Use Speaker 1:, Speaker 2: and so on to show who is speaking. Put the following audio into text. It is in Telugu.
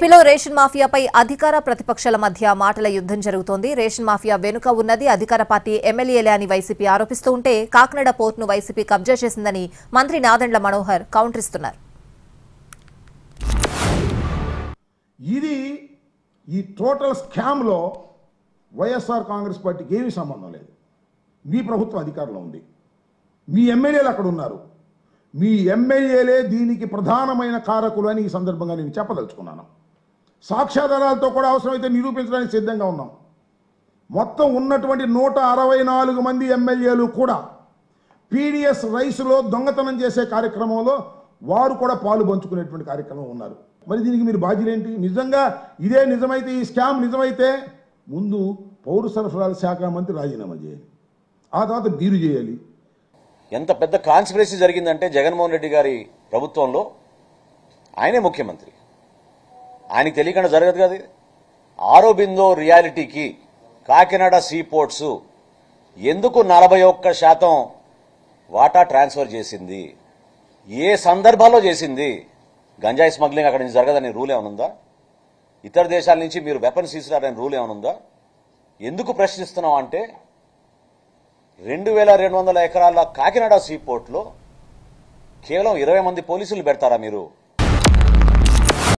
Speaker 1: ఏపీలో రేషన్ మాఫియాపై అధికార ప్రతిపక్షాల మధ్య మాటల యుద్ధం జరుగుతోంది రేషన్ మాఫియా వెనుక ఉన్నది అధికార పార్టీ ఎమ్మెల్యేలే అని వైసీపీ ఆరోపిస్తూ ఉంటే కాకినాడ పోర్టును వైసీపీ కబ్జా చేసిందని మంత్రి నాదెండ్ల మనోహర్ కౌంటర్ ఇస్తున్నారు
Speaker 2: ఇది ఈ టోటల్ స్కామ్లో వైఎస్ఆర్ కాంగ్రెస్ పార్టీకి ఏమీ సంబంధం లేదు మీ ప్రభుత్వం అధికారంలో ఉంది మీ ఎమ్మెల్యేలు అక్కడ ఉన్నారు మీ ఎమ్మెల్యేలే దీనికి ప్రధానమైన కారకులు అని ఈ సందర్భంగా నేను చెప్పదలుచుకున్నాను సాక్ష్యాధారాలతో కూడా అవసరమైతే నిరూపించడానికి సిద్ధంగా ఉన్నాం మొత్తం ఉన్నటువంటి నూట అరవై నాలుగు మంది ఎమ్మెల్యేలు కూడా పీడిఎస్ రైస్లో దొంగతనం చేసే కార్యక్రమంలో వారు కూడా పాలు పంచుకునేటువంటి కార్యక్రమం ఉన్నారు మరి దీనికి మీరు బాధ్యులేంటి నిజంగా ఇదే నిజమైతే ఈ స్కామ్ నిజమైతే ముందు పౌర సరఫరాల శాఖ మంత్రి రాజీనామా చేయాలి ఆ తర్వాత మీరు చేయాలి
Speaker 3: ఎంత పెద్ద కాన్స్పిరసీ జరిగిందంటే జగన్మోహన్ రెడ్డి గారి ప్రభుత్వంలో ఆయనే ముఖ్యమంత్రి ఆయనకి తెలియకుండా జరగదు కదా ఇది. ఆరోబిందో రియాలిటీకి కాకినాడ సీ పోర్ట్స్ ఎందుకు నలభై ఒక్క శాతం వాటా ట్రాన్స్ఫర్ చేసింది ఏ సందర్భాల్లో చేసింది గంజాయి స్మగ్లింగ్ అక్కడి నుంచి జరగదని రూల్ ఏమైనా ఉందా ఇతర దేశాల నుంచి మీరు వెపన్స్ తీసుకురారని రూల్ ఏమైనా ఉందా ఎందుకు ప్రశ్నిస్తున్నాం అంటే రెండు వేల రెండు వందల ఎకరాల కాకినాడ సీ పోర్ట్లో కేవలం ఇరవై మంది పోలీసులు పెడతారా మీరు